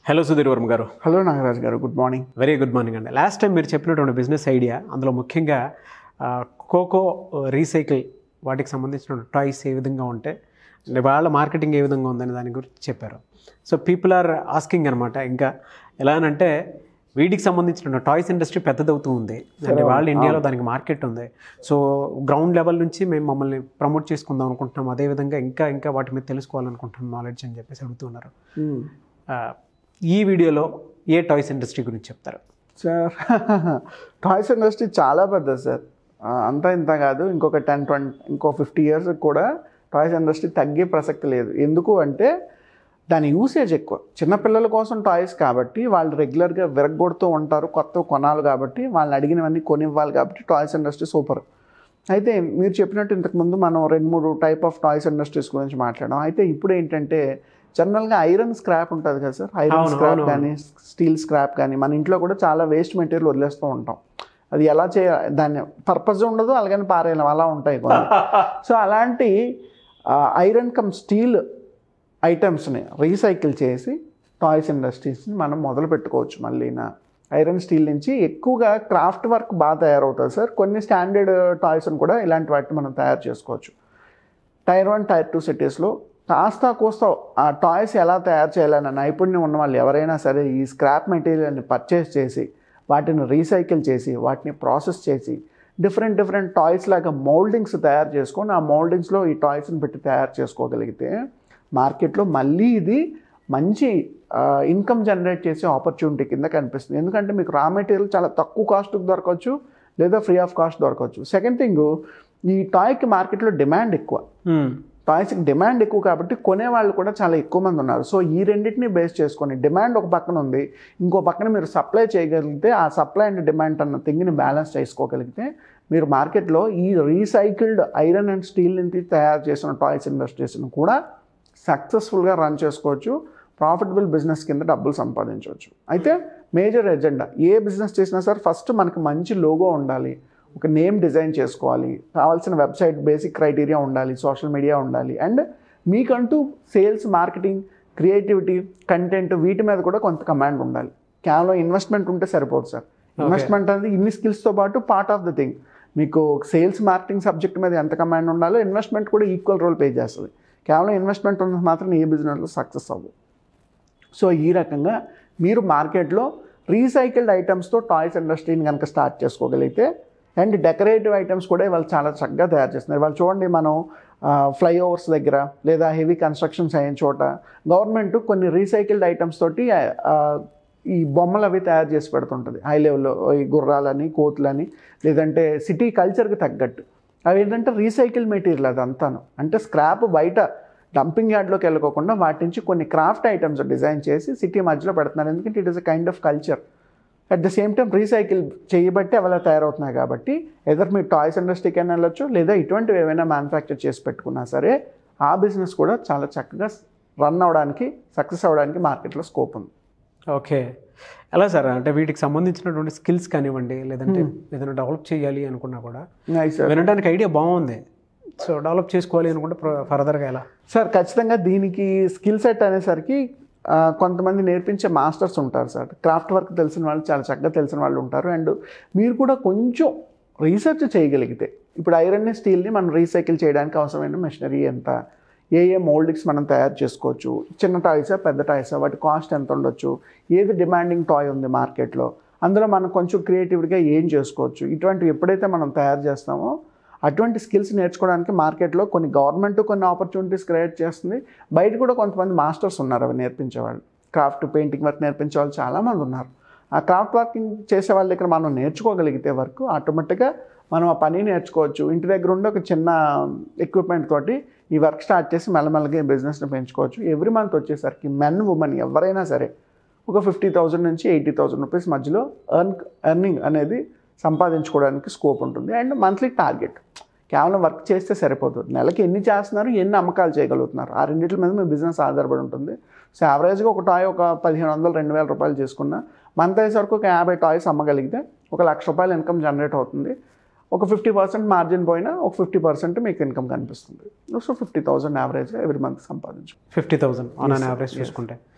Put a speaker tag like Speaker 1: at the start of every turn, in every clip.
Speaker 1: Hello Sudheer Varma గారు
Speaker 2: hello Nagaraj garu good morning
Speaker 1: very good morning అండి last time మీరు చెప్పినటువంటి బిజినెస్ ఐడియా అందులో ముఖ్యంగా ఆ, కోకో రీసైకిల్ వాటికి సంబంధించిన టాయ్స్ ఏ విధంగా ఉంటే అంటే వాళ్ళ మార్కెటింగ్ ఏ విధంగా ఉందని దాని గురించి చెప్పారు సో పీపుల్ ఆర్ ఆస్కింగ్ అనమాట ఇంకా ఎలా అనంటే వీటికి సంబంధించిన టాయ్స్ ఇండస్ట్రీ పెద్దదవుతూ ఉంది అంటే వాళ్ళ ఇండియాలో దానికి మార్కెట్ ఉంది సో గ్రౌండ్ లెవెల్ నుంచి మేము మమ్మల్ని ప్రమోట్ చేసుకుందాం అనుకుంటున్నాం అదేవిధంగా ఇంకా ఇంకా వాటి మీద తెలుసుకోవాలనుకుంటున్నాం నాలెడ్జ్ అని చెప్పేసి అడుగుతున్నారు ఆ, ఈ వీడియోలో ఏ టాయ్స్ ఇండస్ట్రీ గురించి చెప్తారు
Speaker 2: సార్ టాయ్స్ ఇండస్ట్రీ చాలా పెద్దది సార్ ఆ, అంతా ఇంత కాదు ఇంకొక టెన్ ట్వంటీ ఇంకో ఫిఫ్టీ ఇయర్స్ కూడా టాయ్స్ ఇండస్ట్రీ తగ్గే ప్రసక్తి లేదు ఎందుకు అంటే దాని యూసేజ్ ఎక్కువ చిన్నపిల్లల కోసం టాయ్స్ కాబట్టి వాళ్ళు రెగ్యులర్గా విరగొడుతూ ఉంటారు కొత్త కొనాలి కాబట్టి వాళ్ళని అడిగినవన్నీ కొనివ్వాలి కాబట్టి టాయ్స్ ఇండస్ట్రీ సూపర్ అయితే మీరు చెప్పినట్టు ఇంతకుముందు మనం రెండు మూడు టైప్ ఆఫ్ టాయ్స్ ఇండస్ట్రీస్ గురించి మాట్లాడాం అయితే ఇప్పుడు ఏంటంటే జనరల్గా ఐరన్ స్క్రాప్ ఉంటుంది కదా సార్ ఐరన్
Speaker 1: అవును,
Speaker 2: స్క్రాప్
Speaker 1: అవును,
Speaker 2: కానీ స్టీల్ స్క్రాప్ కానీ మన ఇంట్లో కూడా చాలా వేస్ట్ మెటీరియల్ వదిలేస్తూ ఉంటాం అది ఎలా చేయ దాన్ని పర్పస్ ఉండదు అలాగని పారేయలేం అలా ఉంటాయి కొన్ని సో అలాంటి ఐరన్ కమ్ స్టీల్ ఐటమ్స్ని రీసైకిల్ చేసి టాయ్స్ ఇండస్ట్రీస్ని మనం మొదలు పెట్టుకోవచ్చు మళ్ళీ నా ఐరన్ స్టీల్ నుంచి ఎక్కువగా క్రాఫ్ట్ వర్క్ బాగా తయారవుతుంది సార్ కొన్ని స్టాండర్డ్ టాయ్స్ని కూడా ఇలాంటి వాటిని మనం తయారు చేసుకోవచ్చు టైర్ వన్ టైర్ టూ సిటీస్లో కాస్త కోస్త ఆ టాయ్స్ ఎలా తయారు చేయాలన్న నైపుణ్యం ఉన్న వాళ్ళు ఎవరైనా సరే ఈ స్క్రాప్ మెటీరియల్ని పర్చేస్ చేసి వాటిని రీసైకిల్ చేసి వాటిని ప్రాసెస్ చేసి డిఫరెంట్ డిఫరెంట్ టాయ్స్ లాగా మౌల్డింగ్స్ తయారు చేసుకొని ఆ మౌల్డింగ్స్లో ఈ టాయ్స్ని పెట్టి తయారు చేసుకోగలిగితే మార్కెట్లో మళ్ళీ ఇది మంచి ఇన్కమ్ జనరేట్ చేసే ఆపర్చునిటీ కింద కనిపిస్తుంది ఎందుకంటే మీకు రా మెటీరియల్ చాలా తక్కువ కాస్ట్కి దొరకవచ్చు లేదా ఫ్రీ ఆఫ్ కాస్ట్ దొరకవచ్చు సెకండ్ థింగ్ ఈ టాయ్కి మార్కెట్లో డిమాండ్ ఎక్కువ టాయ్స్కి డిమాండ్ ఎక్కువ కాబట్టి కొనేవాళ్ళు కూడా చాలా ఎక్కువ మంది ఉన్నారు సో ఈ రెండింటిని బేస్ చేసుకొని డిమాండ్ ఒక పక్కన ఉంది ఇంకో పక్కన మీరు సప్లై చేయగలిగితే ఆ సప్లై అండ్ డిమాండ్ అన్న థింగ్ని బ్యాలెన్స్ చేసుకోగలిగితే మీరు మార్కెట్లో ఈ రీసైకిల్డ్ ఐరన్ అండ్ స్టీల్ నుంచి తయారు చేసిన టాయ్స్ ఇండస్ట్రీస్ని కూడా సక్సెస్ఫుల్గా రన్ చేసుకోవచ్చు ప్రాఫిటబుల్ బిజినెస్ కింద డబ్బులు సంపాదించవచ్చు అయితే మేజర్ ఎజెండా ఏ బిజినెస్ చేసినా సార్ ఫస్ట్ మనకి మంచి లోగో ఉండాలి ఒక నేమ్ డిజైన్ చేసుకోవాలి కావాల్సిన వెబ్సైట్ బేసిక్ క్రైటీరియా ఉండాలి సోషల్ మీడియా ఉండాలి అండ్ మీకంటూ సేల్స్ మార్కెటింగ్ క్రియేటివిటీ కంటెంట్ వీటి మీద కూడా కొంత కమాండ్ ఉండాలి కేవలం ఇన్వెస్ట్మెంట్ ఉంటే సరిపోదు సార్ ఇన్వెస్ట్మెంట్ అనేది ఇన్ని స్కిల్స్తో పాటు పార్ట్ ఆఫ్ ద థింగ్ మీకు సేల్స్ మార్కెటింగ్ సబ్జెక్ట్ మీద ఎంత కమాండ్ ఉండాలో ఇన్వెస్ట్మెంట్ కూడా ఈక్వల్ రోల్ పే చేస్తుంది కేవలం ఇన్వెస్ట్మెంట్ ఉన్నది మాత్రం ఏ బిజినెస్లో సక్సెస్ అవ్వదు సో ఈ రకంగా మీరు మార్కెట్లో రీసైకిల్డ్ ఐటమ్స్తో టాయ్స్ ఇండస్ట్రీని కనుక స్టార్ట్ చేసుకోగలిగితే అండ్ డెకరేటివ్ ఐటమ్స్ కూడా వాళ్ళు చాలా చక్కగా తయారు చేస్తున్నారు వాళ్ళు చూడండి మనం ఫ్లైఓవర్స్ దగ్గర లేదా హెవీ కన్స్ట్రక్షన్స్ అయిన చోట గవర్నమెంట్ కొన్ని రీసైకిల్డ్ ఐటమ్స్ తోటి ఆ, ఈ బొమ్మలు అవి తయారు చేసి పెడుతుంటుంది హై లెవెల్లో ఈ గుర్రాలని కోతులని లేదంటే సిటీ కల్చర్కి తగ్గట్టు అవి ఏంటంటే రీసైకిల్ మెటీరియల్ అదంతాను అంటే స్క్రాప్ బయట డంపింగ్ యార్డ్లోకి వెళ్ళకోకుండా వాటి నుంచి కొన్ని క్రాఫ్ట్ ఐటమ్స్ డిజైన్ చేసి సిటీ మధ్యలో పెడుతున్నారు ఎందుకంటే it is a kind of culture at the same time recycle చేయబట్టి అవి అలా తయారవుతున్నాయి కాబట్టి ఎదర్ మీరు టాయ్స్ ఇండస్ట్రీకి అయినా వెళ్ళొచ్చు లేదా ఇటువంటివి ఏవైనా మ్యానుఫ్యాక్చర్ చేసి పెట్టుకున్నా సరే ఆ బిజినెస్ కూడా చాలా చక్కగా రన్ అవ్వడానికి సక్సెస్ అవ్వడానికి మార్కెట్లో స్కోప్ ఉంది
Speaker 1: ఓకే ఎలా సార్ అంటే వీటికి సంబంధించినటువంటి స్కిల్స్ కానివ్వండి లేదంటే ఏదైనా డెవలప్ చేయాలి అనుకున్నా కూడా
Speaker 2: నైస్ సార్
Speaker 1: వినడానికి ఐడియా బాగుంది సో డెవలప్ చేసుకోవాలి అనుకుంటే ఫర్దర్గా ఎలా
Speaker 2: సార్ ఖచ్చితంగా దీనికి స్కిల్ సెట్ అనేసరికి ఆ, కొంతమంది నేర్పించే మాస్టర్స్ ఉంటారు సార్ క్రాఫ్ట్ వర్క్ తెలిసిన వాళ్ళు చాలా చక్కగా తెలిసిన వాళ్ళు ఉంటారు అండ్ మీరు కూడా కొంచెం రీసెర్చ్ చేయగలిగితే ఇప్పుడు ఐరన్ని స్టీల్ని మనం రీసైకిల్ చేయడానికి అవసరమైన మెషినరీ ఎంత ఏ ఏ మోల్డింగ్స్ మనం తయారు చేసుకోవచ్చు చిన్న టాయ్సా పెద్ద టాయ్సా వాటి కాస్ట్ ఎంత ఉండొచ్చు ఏది డిమాండింగ్ టాయ్ ఉంది మార్కెట్లో అందులో మనం కొంచెం క్రియేటివ్గా ఏం చేసుకోవచ్చు ఇటువంటివి ఎప్పుడైతే మనం తయారు చేస్తామో అటువంటి స్కిల్స్ నేర్చుకోవడానికి మార్కెట్లో కొన్ని గవర్నమెంట్ కొన్ని ఆపర్చునిటీస్ క్రియేట్ చేస్తుంది బయట కూడా కొంతమంది మాస్టర్స్ ఉన్నారు అవి నేర్పించేవాళ్ళు క్రాఫ్ట్ పెయింటింగ్ వర్క్ నేర్పించే వాళ్ళు చాలామంది ఉన్నారు ఆ క్రాఫ్ట్ వర్కింగ్ చేసే వాళ్ళ దగ్గర మనం నేర్చుకోగలిగితే వర్క్ ఆటోమేటిక్గా మనం ఆ పని నేర్చుకోవచ్చు ఇంటి దగ్గర ఉండి ఒక చిన్న ఎక్విప్మెంట్ తోటి ఈ వర్క్ స్టార్ట్ చేసి మెల్లమెల్లగా ఈ బిజినెస్ని పెంచుకోవచ్చు ఎవ్రీ మంత్ వచ్చేసరికి మెన్ ఉమెన్ ఎవరైనా సరే ఒక ఫిఫ్టీ థౌజండ్ నుంచి ఎయిటీ థౌజండ్ రూపీస్ మధ్యలో ఎర్న్ ఎర్నింగ్ అనేది సంపాదించుకోవడానికి స్కోప్ ఉంటుంది అండ్ మంత్లీ టార్గెట్ కేవలం వర్క్ చేస్తే సరిపోతుంది నెలకి ఎన్ని చేస్తున్నారు ఎన్ని అమ్మకాలు చేయగలుగుతున్నారు ఆ రెండింటి మీద మీ బిజినెస్ ఆధారపడి ఉంటుంది సో యావరేజ్గా ఒక టాయ్ ఒక పదిహేను వందలు రెండు వేల రూపాయలు చేసుకున్న మంత్ అయ్యేసరికి ఒక యాభై టాయ్స్ అమ్మగలిగితే ఒక లక్ష రూపాయలు ఇన్కమ్ జనరేట్ అవుతుంది ఒక ఫిఫ్టీ పర్సెంట్ మార్జిన్ పోయినా ఒక ఫిఫ్టీ పర్సెంట్ మీకు ఇన్కమ్ కనిపిస్తుంది సో ఫిఫ్టీ థౌసండ్ యావరేజ్గా ఎవ్రీ మంత్ సంపాదించు
Speaker 1: fifty thousand on an average చూసుకుంటే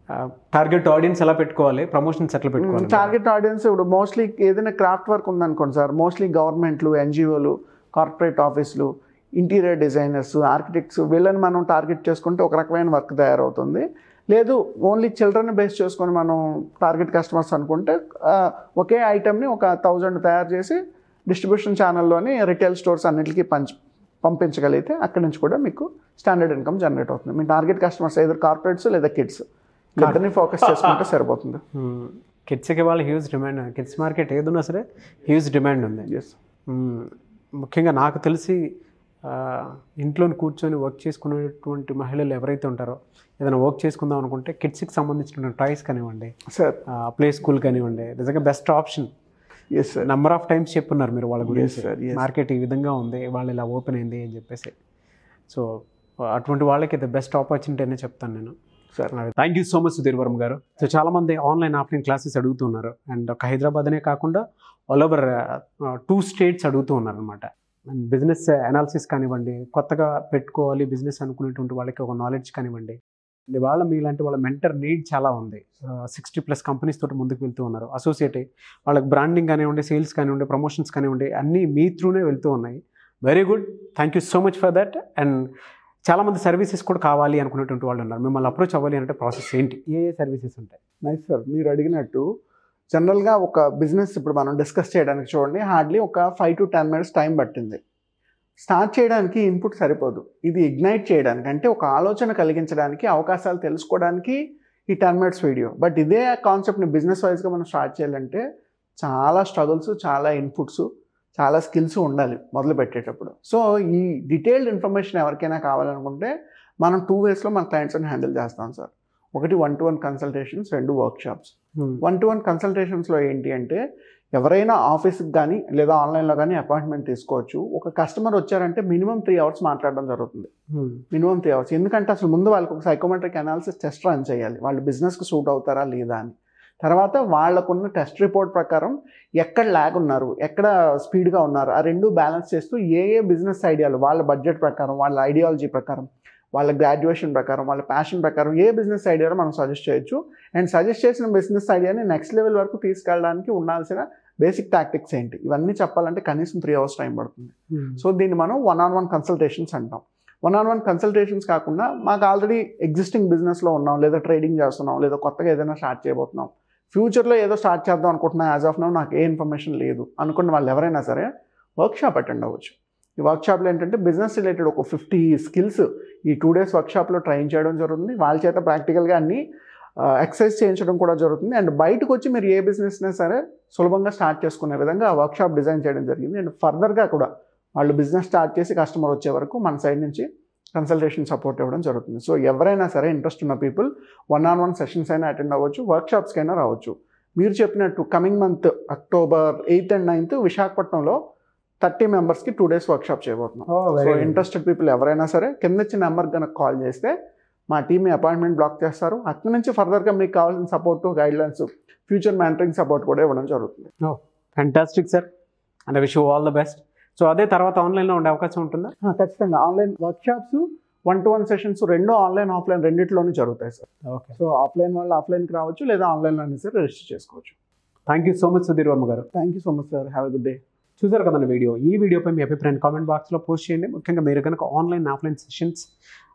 Speaker 1: టార్గెట్ ఆడియన్స్ ఎలా పెట్టుకోవాలి ప్రమోషన్స్ ఎట్లా పెట్టుకోవాలి
Speaker 2: టార్గెట్ ఆడియన్స్ ఇప్పుడు మోస్ట్లీ ఏదైనా క్రాఫ్ట్ వర్క్ ఉందనుకోండి సార్ మోస్ట్లీ గవర్నమెంట్లు ఎన్జిఓలు కార్పొరేట్ ఆఫీసులు ఇంటీరియర్ డిజైనర్స్ ఆర్కిటెక్ట్స్ వీళ్ళని మనం టార్గెట్ చేసుకుంటే ఒక రకమైన వర్క్ తయారవుతుంది లేదు ఓన్లీ చిల్డ్రన్ బేస్ చేసుకొని మనం టార్గెట్ కస్టమర్స్ అనుకుంటే ఆ, ఒకే ఐటెంని ఒక థౌజండ్ తయారు చేసి డిస్ట్రిబ్యూషన్ ఛానల్లోని రిటైల్ స్టోర్స్ అన్నిటికీ పంచ పంపించగలిగితే అక్కడి నుంచి కూడా మీకు స్టాండర్డ్ ఇన్కమ్ జనరేట్ అవుతుంది మీ టార్గెట్ కస్టమర్స్ ఏదో కార్పొరేట్స్ లేదా కిడ్స్ ఇద్దరిని ఫోకస్ చేసుకుంటే సరిపోతుంది
Speaker 1: కిడ్స్కి వాళ్ళ హ్యూజ్ డిమాండ్ కిడ్స్ మార్కెట్ ఏదున్నా సరే హ్యూజ్ డిమాండ్ ఉంది
Speaker 2: ఎస్
Speaker 1: మ్మ్. ముఖ్యంగా నాకు తెలిసి ఆ, ఇంట్లోని కూర్చొని వర్క్ చేసుకునేటువంటి మహిళలు ఎవరైతే ఉంటారో ఏదైనా వర్క్ చేసుకుందాం అనుకుంటే కిడ్స్కి సంబంధించిన టాయ్స్ కానివ్వండి
Speaker 2: సార్
Speaker 1: ప్లే స్కూల్ కానివ్వండి నిజంగా best option
Speaker 2: yes sir
Speaker 1: number of times చెప్పున్నారు మీరు వాళ్ళ గురించి
Speaker 2: sir, yes.
Speaker 1: మార్కెట్ ఈ విధంగా ఉంది వాళ్ళు ఇలా ఓపెన్ అయింది అని చెప్పేసి సో అటువంటి వాళ్ళకి ఇది బెస్ట్ ఆపర్చునిటీ అనే చెప్తాను నేను
Speaker 2: sir
Speaker 1: thank you so much Sudheer Varma garu so చాలా మంది ఆన్లైన్ ఆఫ్లైన్ క్లాసెస్ అడుగుతున్నారు అండ్ ఒక హైదరాబాద్ అనే కాకుండా ఆల్ ఓవర్ టూ స్టేట్స్ అడుగుతూ ఉన్నారు అనమాట అండ్ బిజినెస్ అనాలిసిస్ కానివ్వండి కొత్తగా పెట్టుకోవాలి బిజినెస్ అనుకునేటువంటి వాళ్ళకి ఒక నాలెడ్జ్ కానివ్వండి అండ్ వాళ్ళ మీలాంటి వాళ్ళ మెంటర్ నీడ్ చాలా ఉంది సిక్స్టీ ప్లస్ కంపెనీస్ తోటి ముందుకు వెళ్తూ ఉన్నారు అసోసియేట్ అయ్యి వాళ్ళకి బ్రాండింగ్ కానివ్వండి సేల్స్ కానివ్వండి ప్రమోషన్స్ కానివ్వండి అన్నీ మీ త్రూనే వెళ్తూ ఉన్నాయి very good thank you so much for that and చాలామంది సర్వీసెస్ కూడా కావాలి అనుకునేటువంటి వాళ్ళు ఉన్నారు మిమ్మల్ని అప్రోచ్ అవ్వాలి అంటే ప్రాసెస్ ఏంటి ఏ ఏ సర్వీసెస్ ఉంటాయి
Speaker 2: నైస్ సార్ మీరు అడిగినట్టు జనరల్గా ఒక బిజినెస్ ఇప్పుడు మనం డిస్కస్ చేయడానికి చూడండి హార్డ్లీ ఒక five to ten minutes time పట్టింది స్టార్ట్ చేయడానికి ఇన్పుట్ సరిపోదు ఇది ఇగ్నైట్ చేయడానికి అంటే ఒక ఆలోచన కలిగించడానికి అవకాశాలు తెలుసుకోవడానికి ఈ టెన్ మినిట్స్ వీడియో బట్ ఇదే కాన్సెప్ట్ని బిజినెస్ వైజ్గా మనం స్టార్ట్ చేయాలంటే చాలా స్ట్రగుల్స్ చాలా ఇన్పుట్స్ చాలా స్కిల్స్ ఉండాలి మొదలు పెట్టేటప్పుడు సో ఈ డీటెయిల్డ్ ఇన్ఫర్మేషన్ ఎవరికైనా కావాలనుకుంటే మనం టూ వేస్లో మన క్లయింట్స్ని హ్యాండిల్ చేస్తాం సార్ ఒకటి వన్ టు వన్ కన్సల్టేషన్స్ రెండు వర్క్షాప్స్ వన్ టు వన్ కన్సల్టేషన్స్లో ఏంటి అంటే ఎవరైనా ఆఫీస్కి కానీ లేదా ఆన్లైన్లో కానీ అపాయింట్మెంట్ తీసుకోవచ్చు ఒక కస్టమర్ వచ్చారంటే మినిమం త్రీ అవర్స్ మాట్లాడడం జరుగుతుంది మినిమం త్రీ అవర్స్ ఎందుకంటే అసలు ముందు వాళ్ళకి ఒక సైకోమెట్రిక్ అనాలిసిస్ టెస్ట్ రన్ చేయాలి వాళ్ళు బిజినెస్కి సూట్ అవుతారా లేదా అని తర్వాత వాళ్ళకున్న టెస్ట్ రిపోర్ట్ ప్రకారం ఎక్కడ ల్యాగ్ ఉన్నారు ఎక్కడ స్పీడ్గా ఉన్నారు ఆ రెండు బ్యాలెన్స్ చేస్తూ ఏ ఏ బిజినెస్ ఐడియాలు వాళ్ళ బడ్జెట్ ప్రకారం వాళ్ళ ఐడియాలజీ ప్రకారం వాళ్ళ గ్రాడ్యుయేషన్ ప్రకారం వాళ్ళ ప్యాషన్ ప్రకారం ఏ బిజినెస్ ఐడియాలో మనం సజెస్ట్ చేయొచ్చు అండ్ సజెస్ట్ చేసిన బిజినెస్ ఐడియాని నెక్స్ట్ లెవెల్ వరకు తీసుకెళ్ళడానికి ఉండాల్సిన బేసిక్ టాక్టిక్స్ ఏంటి ఇవన్నీ చెప్పాలంటే కనీసం త్రీ అవర్స్ టైం పడుతుంది సో దీన్ని మనం వన్ ఆన్ వన్ కన్సల్టేషన్స్ అంటాం వన్ ఆన్ వన్ కన్సల్టేషన్స్ కాకుండా మాకు ఆల్రెడీ ఎగ్జిస్టింగ్ బిజినెస్లో ఉన్నాం లేదా ట్రేడింగ్ చేస్తున్నాం లేదా కొత్తగా ఏదైనా స్టార్ట్ చేయబోతున్నాం ఫ్యూచర్లో ఏదో స్టార్ట్ చేద్దాం అనుకుంటున్నా యాజ్ ఆఫ్ నౌ నాకు ఏ ఇన్ఫర్మేషన్ లేదు అనుకున్న వాళ్ళు ఎవరైనా సరే వర్క్షాప్ అటెండ్ అవ్వచ్చు ఈ వర్క్షాప్లో ఏంటంటే బిజినెస్ రిలేటెడ్ ఒక ఫిఫ్టీ స్కిల్స్ ఈ టూ డేస్ వర్క్షాప్లో ట్రైన్ చేయడం జరుగుతుంది వాళ్ళ చేత ప్రాక్టికల్గా అన్ని ఎక్సర్సైజ్ చేయించడం కూడా జరుగుతుంది అండ్ బయటకు వచ్చి మీరు ఏ బిజినెస్నే సరే సులభంగా స్టార్ట్ చేసుకునే విధంగా ఆ వర్క్షాప్ డిజైన్ చేయడం జరిగింది అండ్ ఫర్దర్గా కూడా వాళ్ళు బిజినెస్ స్టార్ట్ చేసి కస్టమర్ వచ్చే వరకు మన సైడ్ నుంచి కన్సల్టేషన్ సపోర్ట్ ఇవ్వడం జరుగుతుంది సో ఎవరైనా సరే ఇంట్రెస్ట్ ఉన్న people one on one sessions అయినా అటెండ్ అవ్వచ్చు వర్క్షాప్స్కి అయినా రావచ్చు మీరు చెప్పినట్టు coming month October eighth and ninth విశాఖపట్నంలో థర్టీ మెంబర్స్కి టూ డేస్ వర్క్షాప్ చేయబోతున్నాం సో ఇంట్రెస్టెడ్ పీపుల్ ఎవరైనా సరే కింద ఇచ్చిన నెంబర్ కనుక కాల్ చేస్తే మా టీమ్ అపాయింట్మెంట్ బ్లాక్ చేస్తారు అక్కడి నుంచి ఫర్దర్గా మీకు కావాల్సిన support guidelines future mentoring support కూడా ఇవ్వడం జరుగుతుంది
Speaker 1: fantastic sir and wish all the best so అదే తర్వాత ఆన్లైన్లో ఉండే అవకాశం ఉంటుందా
Speaker 2: ఆ, ఖచ్చితంగా online workshops one to one sessions రెండు ఆన్లైన్ ఆఫ్లైన్ రెండిట్లోనే జరుగుతాయి సార్
Speaker 1: ఓకే
Speaker 2: సో ఆఫ్లైన్ వాళ్ళు ఆఫ్లైన్కి రావచ్చు లేదా ఆన్లైన్లో అయినా సరే రిజిస్టర్ చేసుకోవచ్చు
Speaker 1: thank you so much Sudheer Varma garu
Speaker 2: thank you so much sir have a good day
Speaker 1: చూసారు కదండి వీడియో ఈ వీడియోపై మీ అభిప్రాయం కామెంట్ బాక్స్లో పోస్ట్ చేయండి ముఖ్యంగా మీరు కనుక ఆన్లైన్ ఆఫ్లైన్ సెషన్స్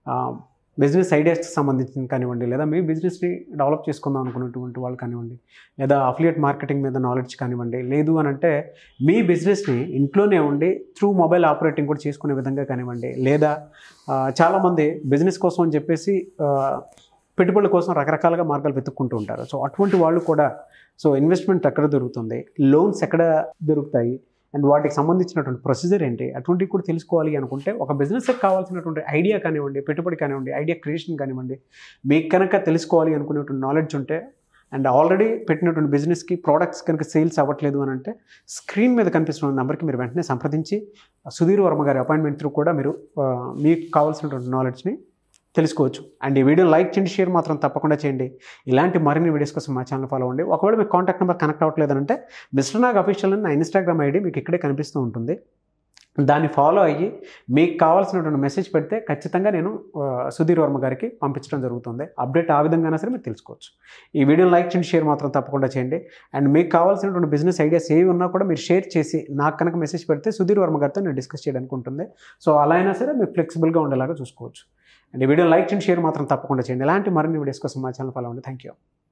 Speaker 1: బిజినెస్ ఐడియాస్కి సంబంధించింది కానివ్వండి లేదా మీ బిజినెస్ని డెవలప్ చేసుకుందాం అనుకున్నటువంటి వాళ్ళు కానివ్వండి లేదా అఫిలియేట్ మార్కెటింగ్ మీద నాలెడ్జ్ కానివ్వండి లేదు అని అంటే మీ బిజినెస్ని ఇంట్లోనే ఉండి త్రూ మొబైల్ ఆపరేటింగ్ కూడా చేసుకునే విధంగా కానివ్వండి లేదా ఆ, చాలామంది బిజినెస్ కోసం అని చెప్పేసి ఆ, పెట్టుబడుల కోసం రకరకాలుగా మార్గాలు వెతుక్కుంటూ ఉంటారు సో అటువంటి వాళ్ళు కూడా సో ఇన్వెస్ట్మెంట్ ఎక్కడ దొరుకుతుంది లోన్స్ ఎక్కడ దొరుకుతాయి అండ్ వాటికి సంబంధించినటువంటి ప్రొసీజర్ ఏంటి అటువంటివి కూడా తెలుసుకోవాలి అనుకుంటే ఒక బిజినెస్కి కావాల్సినటువంటి ఐడియా కానివ్వండి పెట్టుబడి కానివ్వండి ఐడియా క్రియేషన్ కానివ్వండి మీకు కనుక తెలుసుకోవాలి అనుకునేటువంటి నాలెడ్జ్ ఉంటే అండ్ ఆల్రెడీ పెట్టినటువంటి బిజినెస్కి ప్రోడక్ట్స్ కనుక సేల్స్ అవ్వట్లేదు అని అంటే స్క్రీన్ మీద కనిపిస్తున్న నెంబర్కి మీరు వెంటనే సంప్రదించి సుధీర్ వర్మ గారి అపాయింట్మెంట్ త్రూ కూడా మీరు ఆ, మీకు కావాల్సినటువంటి నాలెడ్జ్ని తెలుసుకోవచ్చు అండ్ ఈ వీడియో లైక్ చేయండి షేర్ మాత్రం తప్పకుండా చేయండి ఇలాంటి మరిన్ని వీడియోస్ కోసం మా ఛానల్ ఫాలో అవ్వండి ఒకవేళ మీకు కాంటాక్ట్ నెంబర్ కనెక్ట్ అవ్వట్లేదంటే మిస్టర్ నాగ్ అఫీషియల్ అని నా ఇన్స్టాగ్రామ్ ఐడి మీకు ఇక్కడే కనిపిస్తూ ఉంటుంది దాన్ని ఫాలో అయ్యి మీకు కావాల్సినటువంటి మెసేజ్ పెడితే ఖచ్చితంగా నేను ఆ, సుధీర్ వర్మ గారికి పంపించడం జరుగుతుంది అప్డేట్ ఆ విధంగా సరే మీరు తెలుసుకోవచ్చు ఈ వీడియోని లైక్ చేయండి షేర్ మాత్రం తప్పకుండా చేయండి అండ్ మీకు కావాల్సినటువంటి బిజినెస్ ఐడియాస్ ఏవి ఉన్నా కూడా మీరు షేర్ చేసి నాకు కనుక మెసేజ్ పెడితే సుధీర్ వర్మ గారితో నేను డిస్కస్ చేయడానికి ఉంటుంది సో అలా అయినా సరే మీరు ఫ్లెక్సిబుల్గా ఉండేలాగా చూసుకోవచ్చు అండ్ ఈ వీడియో లైక్ చేయండి షేర్ మాత్రం తప్పకుండా చేయండి ఇలాంటి మరిన్ని వీడియోస్ కోసం మా ఛానల్ ఫాలో అవ్వండి థ్యాంక్ యూ